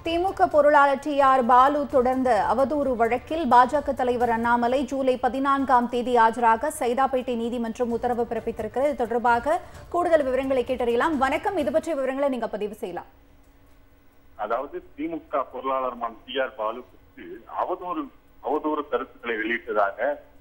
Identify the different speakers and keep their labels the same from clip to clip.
Speaker 1: திமுக பொருளாளர் D R Balu தொடர்ந்த அவதூறு வழக்கில் பாஜக தலைவர் அண்ணாமலை ஜூலை பதினான்காம் தேதி ஆஜராக சைதாப்பேட்டை நீதிமன்றம் உத்தரவு பிறப்பித்திருக்கிறது இது தொடர்பாக கூடுதல் விவரங்களை கேட்டறியலாம் வணக்கம் இது பற்றிய விவரங்களை நீங்க பதிவு செய்யலாம்
Speaker 2: அதாவது திமுக பொருளாளர் டி ஆர் பாலு குறித்து அவதூறு அவதூறு கருத்துக்களை வெளியிட்டதாக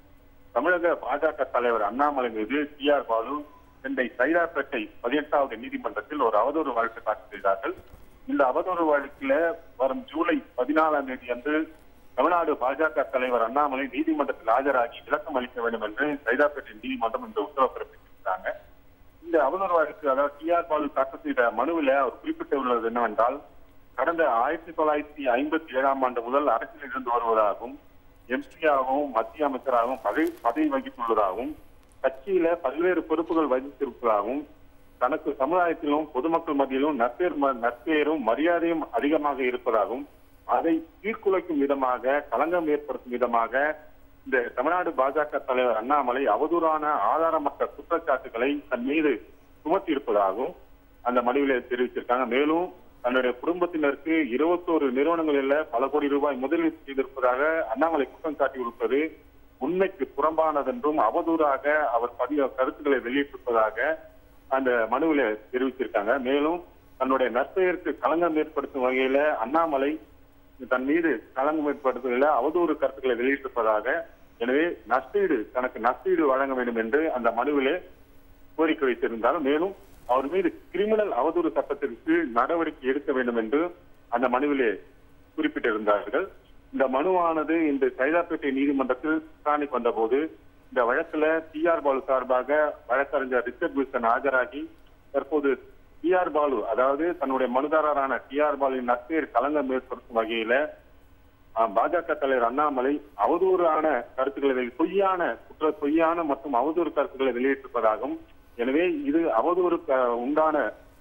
Speaker 2: தமிழக பாஜக தலைவர் அண்ணாமலை மீது டி ஆர் பாலு சென்னை சைதாப்பேட்டை பதினெட்டாவது நீதிமன்றத்தில் ஒரு அவதூறு வழக்கு தாக்கல் செய்தார்கள் இந்த அவதூறு வழக்கில வரும் ஜூலை பதினாலாம் தேதி அன்று தமிழ்நாடு பாஜக தலைவர் அண்ணாமலை நீதிமன்றத்தில் ஆஜராகி விளக்கம் அளிக்க வேண்டும் என்று சைதாப்பேட்டை நீதிமன்றம் இந்த உத்தரவு பிறப்பித்திருக்கிறாங்க இந்த அவதூறு வழக்கு அதாவது டி ஆர் பாலு தாக்கல் செய்த மனுவில் அவர் குறிப்பிட்டுள்ளது என்னவென்றால் கடந்த ஆயிரத்தி தொள்ளாயிரத்தி ஐம்பத்தி ஏழாம் ஆண்டு முதல் அரசியல் இருந்து வருவதாகவும் எம்பியாகவும் மத்திய அமைச்சராகவும் பதவி பதவி வகித்துள்ளதாகவும் கட்சியில பல்வேறு பொறுப்புகள் வகித்திருப்பதாகவும் தனக்கு சமுதாயத்திலும் பொதுமக்கள் மத்தியிலும் நற்பேர் ம- நற்பெயரும் மரியாதையும் அதிகமாக இருப்பதாகவும் அதை சீர்குலைக்கும் விதமாக களங்கம் ஏற்படுத்தும் விதமாக இந்த தமிழ்நாடு பாஜக தலைவர் அண்ணாமலை அவதூறான ஆதாரமற்ற குற்றச்சாட்டுகளை தன் மீது சுமத்தி இருப்பதாகவும் அந்த மனுவிலே தெரிவிச்சிருக்காங்க மேலும் தன்னுடைய குடும்பத்தினருக்கு இருபத்தோரு நிறுவனங்களில் பல கோடி ரூபாய் முதலீடு செய்திருப்பதாக அண்ணாமலை குற்றம் சாட்டியிருப்பது உண்மைக்கு புறம்பானதென்றும் அவதூறாக அவர் பதிவு கருத்துக்களை வெளியிட்டிருப்பதாக அந்த மனுவில தெரிவிச்சிருக்காங்க மேலும் தன்னுடைய நற்பெயருக்கு களங்கம் ஏற்படுத்தும் வகையில அண்ணாமலை தன் மீது களங்கம் ஏற்படுத்துவதில் அவதூறு கருத்துக்களை வெளியிட்டிருப்பதாக எனவே நஷ்டீடு தனக்கு நஷ்டீடு வழங்க வேண்டும் என்று அந்த மனுவிலே கோரிக்கை வைத்திருந்தாலும் மேலும் அவர் மீது கிரிமினல் அவதூறு சட்டத்திற்கு நடவடிக்கை எடுக்க வேண்டும் என்று அந்த மனுவிலே குறிப்பிட்டிருந்தார்கள் இந்த மனுவானது இந்த சைதாப்பேட்டை நீதிமன்றத்தில் விசாரணைக்கு வந்தபோது இந்த வழக்குல டி ஆர் பாலு சார்பாக வழக்கறிஞர் ரிச்சர்ட் வில்சன் ஆஜராகி தற்போது டி ஆர் பாலு அதாவது தன்னுடைய மனுதாரரான டி ஆர் பாலுவின் நற்பெயர் களங்கம் ஏற்படுத்தும் வகையில ஆஹ், பாஜக தலைவர் அண்ணாமலை அவதூறான கருத்துக்களை வெளி- பொய்யான குற்ற பொய்யான மற்றும் அவதூறு கருத்துக்களை வெளியிட்டிருப்பதாகவும் எனவே இது அவதூறு க- உண்டான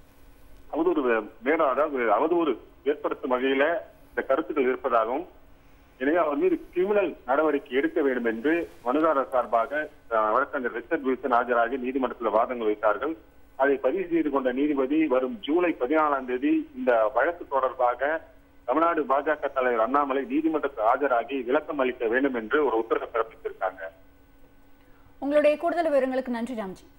Speaker 2: அவதூறு மேலும் அதாவது அவதூறு ஏற்படுத்தும் வகையில இந்த கருத்துக்கள் இருப்பதாகவும் எனவே அவர் மீது கிரிமினல் நடவடிக்கை எடுக்க வேண்டும் என்று மனுதாரர் சார்பாக அஹ், வழக்கறிஞர் ரிச்சர்ட் வில்சன் ஆஜராகி நீதிமன்றத்தில் வாதங்கள் வைத்தார்கள் அதை பதிவு செய்து கொண்ட நீதிபதி வரும் ஜூலை பதினாலாம் தேதி இந்த வழக்கு தொடர்பாக தமிழ்நாடு பாஜக தலைவர் அண்ணாமலை நீதிமன்றத்தில் ஆஜராகி விளக்கம் அளிக்க வேண்டும் என்று ஒரு உத்தரவு பிறப்பித்திருக்காங்க
Speaker 1: உங்களுடைய கூடுதல் விவரங்களுக்கு நன்றி ராம்ஜி